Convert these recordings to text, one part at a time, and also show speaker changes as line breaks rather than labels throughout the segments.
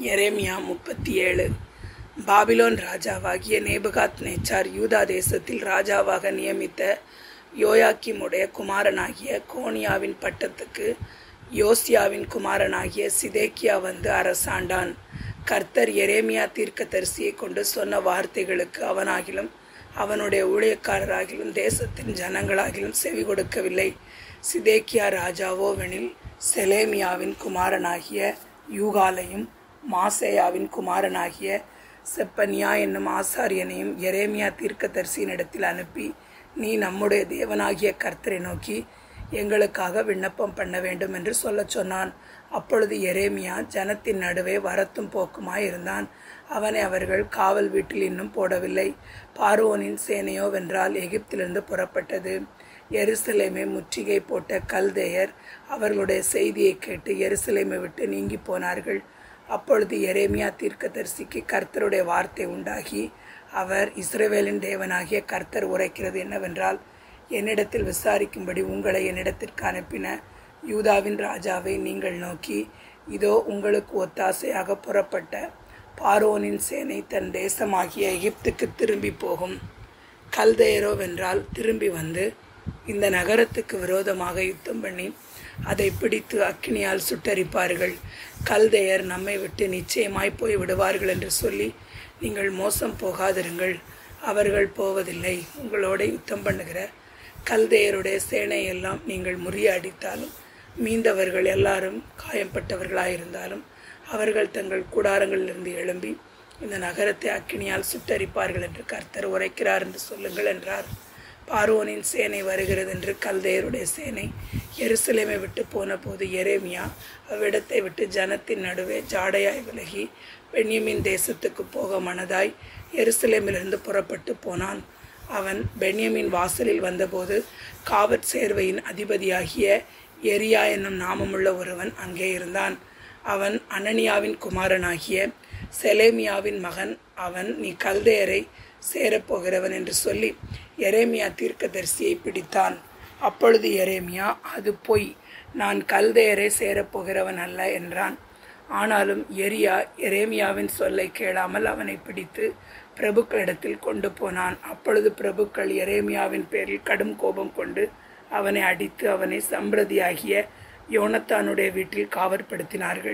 எரேமியா முப்பத்தி ஏழு பாபிலோன் ராஜாவாகிய நேபுகாத் நேச்சார் யூதா தேசத்தில் ராஜாவாக நியமித்த யோயாக்கிமுடைய குமாரனாகிய கோனியாவின் பட்டத்துக்கு யோசியாவின் குமாரனாகிய சிதேக்கியா வந்து அரசாண்டான் கர்த்தர் எரேமியா தீர்க்கதரிசியை கொண்டு சொன்ன வார்த்தைகளுக்கு அவனாகிலும் அவனுடைய ஊழியக்காரராகிலும் தேசத்தின் ஜனங்களாகிலும் செவி கொடுக்கவில்லை சிதேக்கியா ராஜாவோவெனில் செலேமியாவின் குமாரனாகிய யூகாலையும் மாசேயாவின் குமாரனாகிய செப்பனியா என்னும் ஆசாரியனையும் எரேமியா தீர்க்கதரிசியினிடத்தில் அனுப்பி நீ நம்முடைய தேவனாகிய கர்த்தரை நோக்கி எங்களுக்காக விண்ணப்பம் பண்ண வேண்டும் என்று சொல்லச் சொன்னான் அப்பொழுது எரேமியா ஜனத்தின் நடுவே வரத்தும் போக்குமாய் இருந்தான் அவனை அவர்கள் காவல் வீட்டில் இன்னும் போடவில்லை பார்வோனின் சேனையோ வென்றால் எகிப்திலிருந்து புறப்பட்டது எருசலேமை முற்றுகை போட்ட கல்தேயர் அவர்களுடைய செய்தியை கேட்டு எருசலேமை விட்டு நீங்கி போனார்கள் அப்பொழுது எரேமியா தீர்க்கதரிசிக்கு கர்த்தருடைய வார்த்தை உண்டாகி அவர் இஸ்ரவேலின் தேவனாகிய கர்த்தர் உரைக்கிறது என்னவென்றால் என்னிடத்தில் விசாரிக்கும்படி உங்களை என்னிடத்திற்கு அனுப்பின யூதாவின் ராஜாவை நீங்கள் நோக்கி இதோ உங்களுக்கு ஒத்தாசையாக புறப்பட்ட பாரோனின் சேனை தன் தேசமாகிய எகிப்துக்கு திரும்பி போகும் கல்தையரோ வென்றால் திரும்பி வந்து இந்த நகரத்துக்கு விரோதமாக யுத்தம் பண்ணி அதை பிடித்து அக்கினியால் சுட்டரிப்பார்கள் கல்தையர் நம்மை விட்டு நிச்சயமாய் போய் விடுவார்கள் என்று சொல்லி நீங்கள் மோசம் போகாதிருங்கள் அவர்கள் போவதில்லை உங்களோட யுத்தம் பண்ணுகிற கல்தையருடைய சேனையெல்லாம் நீங்கள் முறியடித்தாலும் மீந்தவர்கள் எல்லாரும் காயம்பட்டவர்களாயிருந்தாலும் அவர்கள் தங்கள் கூடாரங்களிலிருந்து எழும்பி இந்த நகரத்தை அக்கினியால் சுட்டரிப்பார்கள் என்று கர்த்தர் உரைக்கிறார் என்று சொல்லுங்கள் என்றார் பார்வோனின் சேனை வருகிறது என்று கல்தையருடைய சேனை எருசலேமை விட்டு போன போது எரேமியா அவ்விடத்தை விட்டு ஜனத்தின் நடுவே ஜாடையாய் விலகி பென்யமின் தேசத்துக்கு போக மனதாய் எருசலேமிலிருந்து புறப்பட்டு போனான் அவன் பென்யமின் வாசலில் வந்தபோது காவற் சேர்வையின் அதிபதியாகிய எரியா என்னும் நாமமுள்ள ஒருவன் அங்கே இருந்தான் அவன் அனனியாவின் குமாரனாகிய செலேமியாவின் மகன் அவன் நீ கல்தையரை சேரப்போகிறவன் என்று சொல்லி எரேமியா தீர்க்கதரிசியை பிடித்தான் அப்பொழுது எரேமியா அது பொய் நான் கல்தையரை சேரப்போகிறவன் அல்ல என்றான் ஆனாலும் எரியா எரேமியாவின் சொல்லை கேளாமல் அவனை பிடித்து பிரபுக்களிடத்தில் கொண்டு போனான் அப்பொழுது பிரபுக்கள் எரேமியாவின் பேரில் கடும் கோபம் கொண்டு அவனை அடித்து அவனை சம்பிரதியாகிய யோனத்தானுடைய வீட்டில் காவற்படுத்தினார்கள்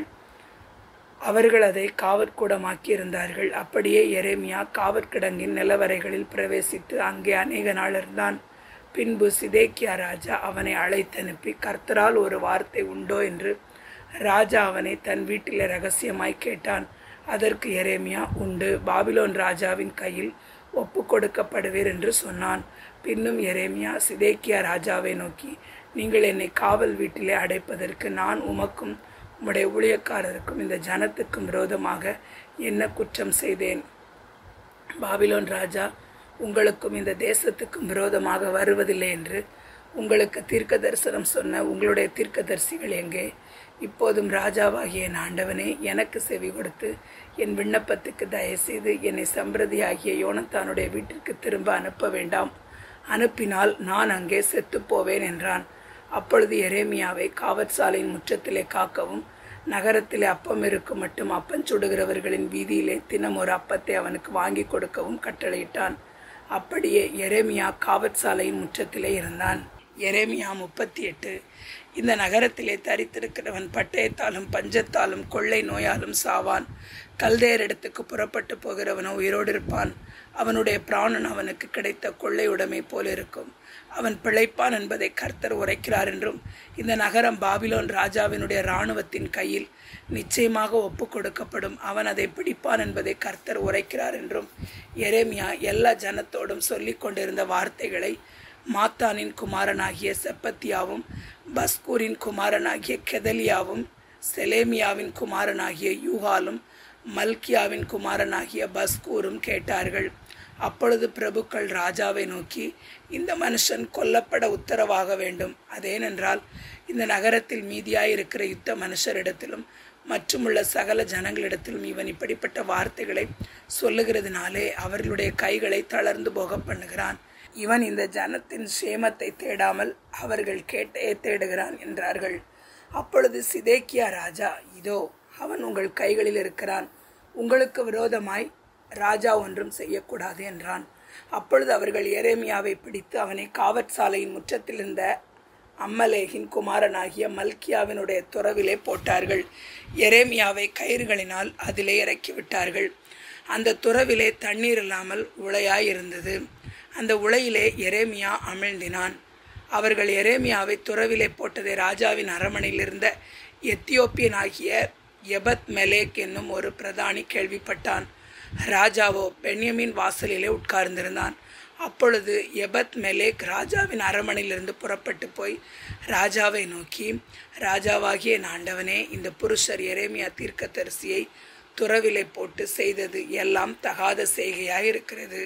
அவர்கள் அதை காவற்கூடமாக்கி இருந்தார்கள் அப்படியே எரேமியா காவற்கிடங்கின் நிலவரைகளில் பிரவேசித்து அங்கே அநேக நாள் இருந்தான் பின்பு சிதேக்கியா ராஜா அவனை அழைத்தனுப்பி கர்த்தரால் ஒரு வார்த்தை உண்டோ என்று ராஜா அவனை தன் வீட்டிலே ரகசியமாய் கேட்டான் அதற்கு எரேமியா உண்டு பாபிலோன் ராஜாவின் கையில் ஒப்பு கொடுக்கப்படுவீர் என்று சொன்னான் பின்னும் எரேமியா சிதேக்கியா ராஜாவை நோக்கி நீங்கள் என்னை காவல் வீட்டிலே அடைப்பதற்கு நான் உமக்கும் உம்முடைய ஊழியக்காரருக்கும் இந்த ஜனத்துக்கும் விரோதமாக என்ன குற்றம் செய்தேன் பாபிலோன் ராஜா உங்களுக்கும் இந்த தேசத்துக்கும் விரோதமாக வருவதில்லை என்று உங்களுக்கு தீர்க்க தரிசனம் சொன்ன உங்களுடைய தீர்க்கதரிசிகள் எங்கே இப்போதும் ராஜாவாகிய என் ஆண்டவனே எனக்கு செவி கொடுத்து என் விண்ணப்பத்துக்கு தயவுசெய்து என்னை சம்பிரதியாகிய யோனத்தானுடைய வீட்டிற்கு திரும்ப அனுப்ப வேண்டாம் அனுப்பினால் நான் அங்கே செத்துப் போவேன் என்றான் அப்பொழுது எரேமியாவை காவற்சாலையின் முற்றத்திலே காக்கவும் நகரத்திலே அப்பம் இருக்கும் மட்டும் அப்பம் சுடுகிறவர்களின் வீதியிலே தினம் ஒரு அப்பத்தை அவனுக்கு வாங்கி கொடுக்கவும் கட்டளையிட்டான் அப்படியே எரேமியா காவற்சாலையின் முற்றத்திலே இருந்தான் எரேமியா முப்பத்தி எட்டு இந்த நகரத்திலே தரித்திருக்கிறவன் பட்டயத்தாலும் பஞ்சத்தாலும் கொள்ளை நோயாலும் சாவான் கல்தேயரிடத்துக்கு புறப்பட்டு போகிறவனோ உயிரோடு இருப்பான் அவனுடைய பிராணன் அவனுக்கு கிடைத்த கொள்ளை உடைமை போல் இருக்கும் அவன் பிழைப்பான் என்பதை கர்த்தர் உரைக்கிறார் என்றும் இந்த நகரம் பாபிலோன் ராஜாவினுடைய இராணுவத்தின் கையில் நிச்சயமாக ஒப்பு கொடுக்கப்படும் அவன் அதை பிடிப்பான் என்பதை கர்த்தர் உரைக்கிறார் என்றும் எரேமியா எல்லா ஜனத்தோடும் சொல்லி கொண்டிருந்த வார்த்தைகளை மாத்தானின் குமாரனாகிய செப்பத்தியாவும் பஸ்கூரின் குமாரனாகிய கெதலியாவும் செலேமியாவின் குமாரனாகிய யூகாலும் மல்கியாவின் குமாரனாகிய பஸ்கூரும் கேட்டார்கள் அப்பொழுது பிரபுக்கள் ராஜாவை நோக்கி இந்த மனுஷன் கொல்லப்பட உத்தரவாக வேண்டும் அதேனென்றால் இந்த நகரத்தில் மீதியாயிருக்கிற யுத்த மனுஷரிடத்திலும் மற்றுமுள்ள சகல ஜனங்களிடத்திலும் இவன் இப்படிப்பட்ட வார்த்தைகளை சொல்லுகிறதுனாலே அவர்களுடைய கைகளை தளர்ந்து போக பண்ணுகிறான் இவன் இந்த ஜனத்தின் சேமத்தை தேடாமல் அவர்கள் கேட்டே தேடுகிறான் என்றார்கள் அப்பொழுது சிதேக்கியா ராஜா இதோ அவன் உங்கள் கைகளில் இருக்கிறான் உங்களுக்கு விரோதமாய் ராஜா ஒன்றும் செய்யக்கூடாது என்றான் அப்பொழுது அவர்கள் எரேமியாவை பிடித்து அவனை காவற்சாலையின் முற்றத்தில் இருந்த அம்மலேகின் குமாரனாகிய மல்கியாவினுடைய துறவிலே போட்டார்கள் எரேமியாவை கயிறுகளினால் அதிலே இறக்கி விட்டார்கள் அந்த துறவிலே தண்ணீர் இல்லாமல் உளையாயிருந்தது அந்த உளையிலே எரேமியா அமிழ்ந்தினான் அவர்கள் எரேமியாவை துறவிலே போட்டதை ராஜாவின் அரமனையில் இருந்த எத்தியோப்பியனாகிய எபத் மெலேக் என்னும் ஒரு பிரதானி கேள்விப்பட்டான் ராஜாவோ பென்யமின் வாசலிலே உட்கார்ந்திருந்தான் அப்பொழுது எபத் மெலேக் ராஜாவின் அரமனையிலிருந்து புறப்பட்டு போய் ராஜாவை நோக்கி ராஜாவாகிய என் ஆண்டவனே இந்த புருஷர் எரேமியா தீர்க்கதரிசியை துறவிலை போட்டு செய்தது எல்லாம் தகாத செய்கையாய் இருக்கிறது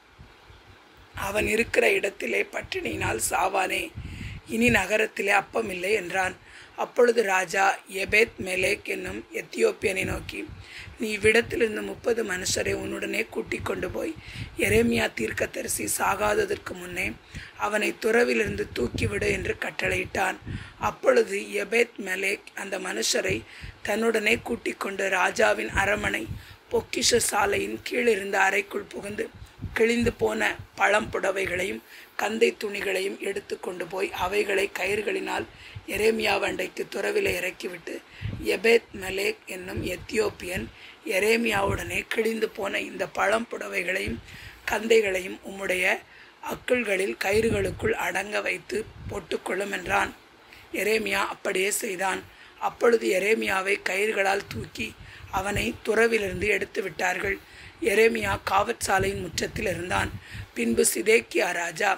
அவன் இருக்கிற இடத்திலே பட்டினியினால் சாவானே இனி நகரத்திலே அப்பமில்லை என்றான் அப்பொழுது ராஜா எபேத் மெலேக் என்னும் எத்தியோப்பியனை நோக்கி நீ இவ்விடத்திலிருந்து முப்பது மனுஷரை உன்னுடனே கூட்டிக் கொண்டு போய் எரேமியா தீர்க்கதரிசி சாகாததற்கு முன்னே அவனை துறவிலிருந்து தூக்கிவிடு என்று கட்டளையிட்டான் அப்பொழுது எபேத் மெலேக் அந்த மனுஷரை தன்னுடனே கூட்டிக் கொண்டு ராஜாவின் அரமனை பொக்கிஷ சாலையின் கீழிருந்த அறைக்குள் புகுந்து கிழிந்து போன பழம் புடவைகளையும் கந்தை துணிகளையும் எடுத்து கொண்டு போய் அவைகளை கயிறுகளினால் எரேமியாவண்டைக்கு துறவிலே இறக்கிவிட்டு எபேத் மெலேக் என்னும் எத்தியோப்பியன் எரேமியாவுடனே கிழிந்து போன இந்த பழம் புடவைகளையும் கந்தைகளையும் உம்முடைய அக்குள்களில் கயிறுகளுக்குள் அடங்க வைத்து போட்டுக்கொள்ளும் என்றான் எரேமியா அப்படியே செய்தான் அப்பொழுது எரேமியாவை கயிறுகளால் தூக்கி அவனை துறவிலிருந்து எடுத்து விட்டார்கள் எரேமியா காவற்சாலையின் முற்றத்தில் இருந்தான் பின்பு சிதேக்கியா ராஜா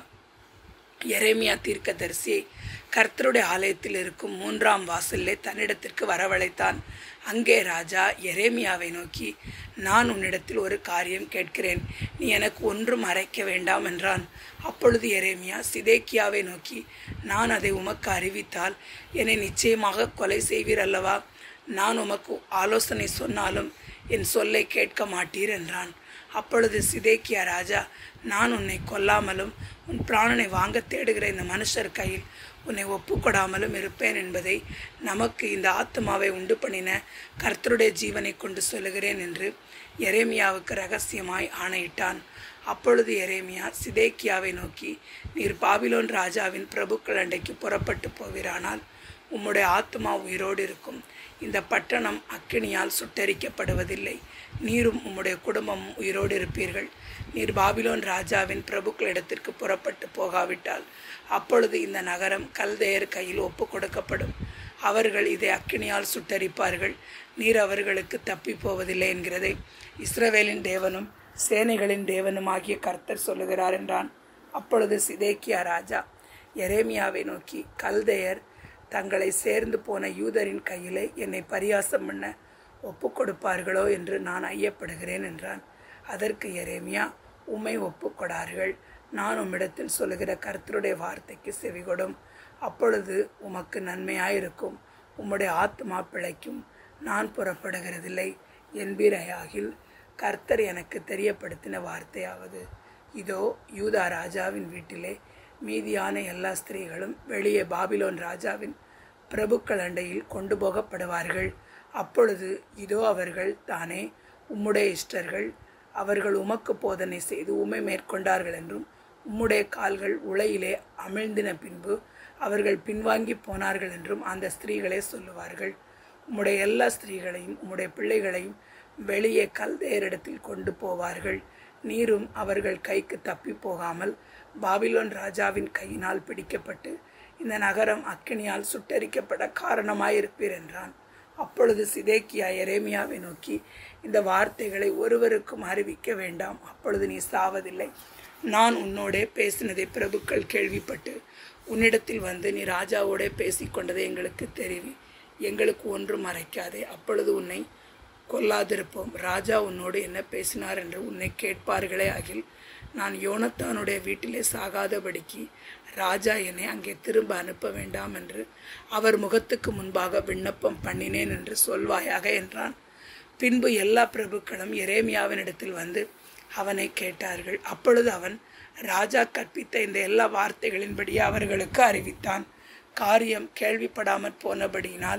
எரேமியா தீர்க்கதரிசியை கர்த்தருடைய ஆலயத்தில் இருக்கும் மூன்றாம் வாசலிலே தன்னிடத்திற்கு வரவழைத்தான் அங்கே ராஜா எரேமியாவை நோக்கி நான் உன்னிடத்தில் ஒரு காரியம் கேட்கிறேன் நீ எனக்கு ஒன்றும் மறைக்க வேண்டாம் என்றான் அப்பொழுது எரேமியா சிதேக்கியாவை நோக்கி நான் அதை உமக்கு அறிவித்தால் என்னை நிச்சயமாக கொலை செய்வீர் அல்லவா நான் உமக்கு ஆலோசனை சொன்னாலும் என் சொல்லை கேட்க மாட்டீர் என்றான் அப்பொழுது சிதேக்கியா ராஜா நான் உன்னை கொல்லாமலும் உன் பிராணனை வாங்க தேடுகிற இந்த மனுஷர் கையில் உன்னை ஒப்புக்கொடாமலும் இருப்பேன் என்பதை நமக்கு இந்த ஆத்மாவை உண்டு பண்ணின கர்த்தருடைய ஜீவனை கொண்டு சொல்லுகிறேன் என்று எரேமியாவுக்கு ரகசியமாய் ஆணையிட்டான் அப்பொழுது எரேமியா சிதேக்கியாவை நோக்கி நீர் பாபிலோன் ராஜாவின் பிரபுக்கள் அண்டைக்கு புறப்பட்டு போவீரானால் உம்முடைய ஆத்மா உயிரோடு இருக்கும் இந்த பட்டணம் அக்கினியால் சுட்டரிக்கப்படுவதில்லை நீரும் உம்முடைய குடும்பமும் உயிரோடு இருப்பீர்கள் நீர் பாபிலோன் ராஜாவின் பிரபுக்களிடத்திற்கு புறப்பட்டு போகாவிட்டால் அப்பொழுது இந்த நகரம் கல்தையர் கையில் ஒப்பு கொடுக்கப்படும் அவர்கள் இதை அக்கினியால் சுட்டரிப்பார்கள் நீர் அவர்களுக்கு தப்பி போவதில்லை என்கிறதை இஸ்ரவேலின் தேவனும் சேனைகளின் தேவனுமாகிய கர்த்தர் சொல்லுகிறார் என்றான் அப்பொழுது சிதேக்கியா ராஜா எரேமியாவை நோக்கி கல்தையர் தங்களை சேர்ந்து போன யூதரின் கையிலே என்னை பரியாசம் பண்ண ஒப்பு கொடுப்பார்களோ என்று நான் ஐயப்படுகிறேன் என்றான் அதற்கு எரேமியா உம்மை ஒப்புக்கொடார்கள் நான் உம்மிடத்தில் சொல்லுகிற கர்த்தருடைய வார்த்தைக்கு செவிகொடும் அப்பொழுது உமக்கு நன்மையாயிருக்கும் உம்முடைய ஆத்மா பிழைக்கும் நான் புறப்படுகிறதில்லை என்பீரையாகில் கர்த்தர் எனக்கு தெரியப்படுத்தின வார்த்தையாவது இதோ யூதா ராஜாவின் வீட்டிலே மீதியான எல்லா ஸ்திரீகளும் வெளியே பாபிலோன் ராஜாவின் பிரபுக்கள் அண்டையில் கொண்டு போகப்படுவார்கள் அப்பொழுது இதோ அவர்கள் தானே உம்முடைய இஷ்டர்கள் அவர்கள் உமக்கு போதனை செய்து உமை மேற்கொண்டார்கள் என்றும் உம்முடைய கால்கள் உலையிலே அமிழ்ந்தின பின்பு அவர்கள் பின்வாங்கி போனார்கள் என்றும் அந்த ஸ்திரீகளே சொல்லுவார்கள் உம்முடைய எல்லா ஸ்திரீகளையும் உம்முடைய பிள்ளைகளையும் வெளியே கல்தையரிடத்தில் கொண்டு போவார்கள் நீரும் அவர்கள் கைக்கு தப்பி போகாமல் பாபிலோன் ராஜாவின் கையினால் பிடிக்கப்பட்டு இந்த நகரம் அக்கினியால் சுட்டரிக்கப்பட காரணமாயிருப்பீர் என்றான் அப்பொழுது சிதேக்கியா எரேமியாவை நோக்கி இந்த வார்த்தைகளை ஒருவருக்கும் அறிவிக்க வேண்டாம் அப்பொழுது நீ சாவதில்லை நான் உன்னோடே பேசினதை பிரபுக்கள் கேள்விப்பட்டு உன்னிடத்தில் வந்து நீ ராஜாவோடே பேசிக்கொண்டதை எங்களுக்கு தெரிவி எங்களுக்கு ஒன்றும் மறைக்காதே அப்பொழுது உன்னை கொல்லாதிருப்போம் ராஜா உன்னோடு என்ன பேசினார் என்று உன்னை கேட்பார்களே ஆகில் நான் யோனத்தானுடைய வீட்டிலே சாகாதபடிக்கு ராஜா என்னை அங்கே திரும்ப அனுப்ப வேண்டாம் என்று அவர் முகத்துக்கு முன்பாக விண்ணப்பம் பண்ணினேன் என்று சொல்வாயாக என்றான் பின்பு எல்லா பிரபுக்களும் எரேமியாவினிடத்தில் வந்து அவனை கேட்டார்கள் அப்பொழுது அவன் ராஜா கற்பித்த இந்த எல்லா வார்த்தைகளின்படியே அவர்களுக்கு அறிவித்தான் காரியம் கேள்விப்படாமற் போனபடியினால்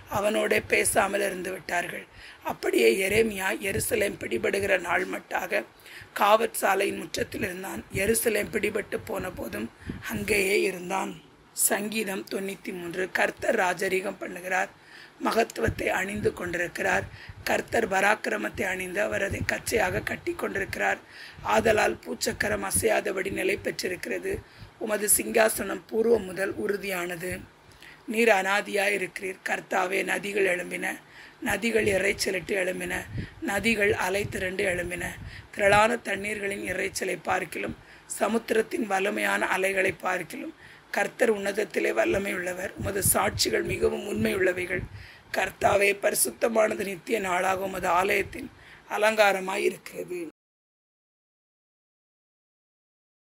அவனோடே பேசாமல் இருந்து விட்டார்கள் அப்படியே எரேமியா எருசலேம் பிடிபடுகிற நாள் மட்டாக காவற் சாலையின் முற்றத்தில் இருந்தான் எருசலேம் பிடிபட்டு போன போதும் அங்கேயே இருந்தான் சங்கீதம் தொண்ணூற்றி மூன்று கர்த்தர் ராஜரீகம் பண்ணுகிறார் மகத்துவத்தை அணிந்து கொண்டிருக்கிறார் கர்த்தர் பராக்கிரமத்தை அணிந்து அவர் அதை கச்சையாக கட்டி கொண்டிருக்கிறார் ஆதலால் பூச்சக்கரம் அசையாதபடி நிலை பெற்றிருக்கிறது உமது சிங்காசனம் பூர்வம் முதல் உறுதியானது நீர் அனாதியாய் இருக்கிறீர் கர்த்தாவே நதிகள் எழும்பின நதிகள் இறைச்சலிட்டு எழும்பின நதிகள் அலை திரண்டு எழும்பின திரளான தண்ணீர்களின் இறைச்சலை பார்க்கிலும் சமுத்திரத்தின் வல்லமையான அலைகளை பார்க்கிலும் கர்த்தர் உன்னதத்திலே வல்லமை உள்ளவர் உமது சாட்சிகள் மிகவும் உண்மை உள்ளவைகள் கர்த்தாவே பரிசுத்தமானது நித்திய நாளாக உமது ஆலயத்தின் அலங்காரமாய் இருக்கிறது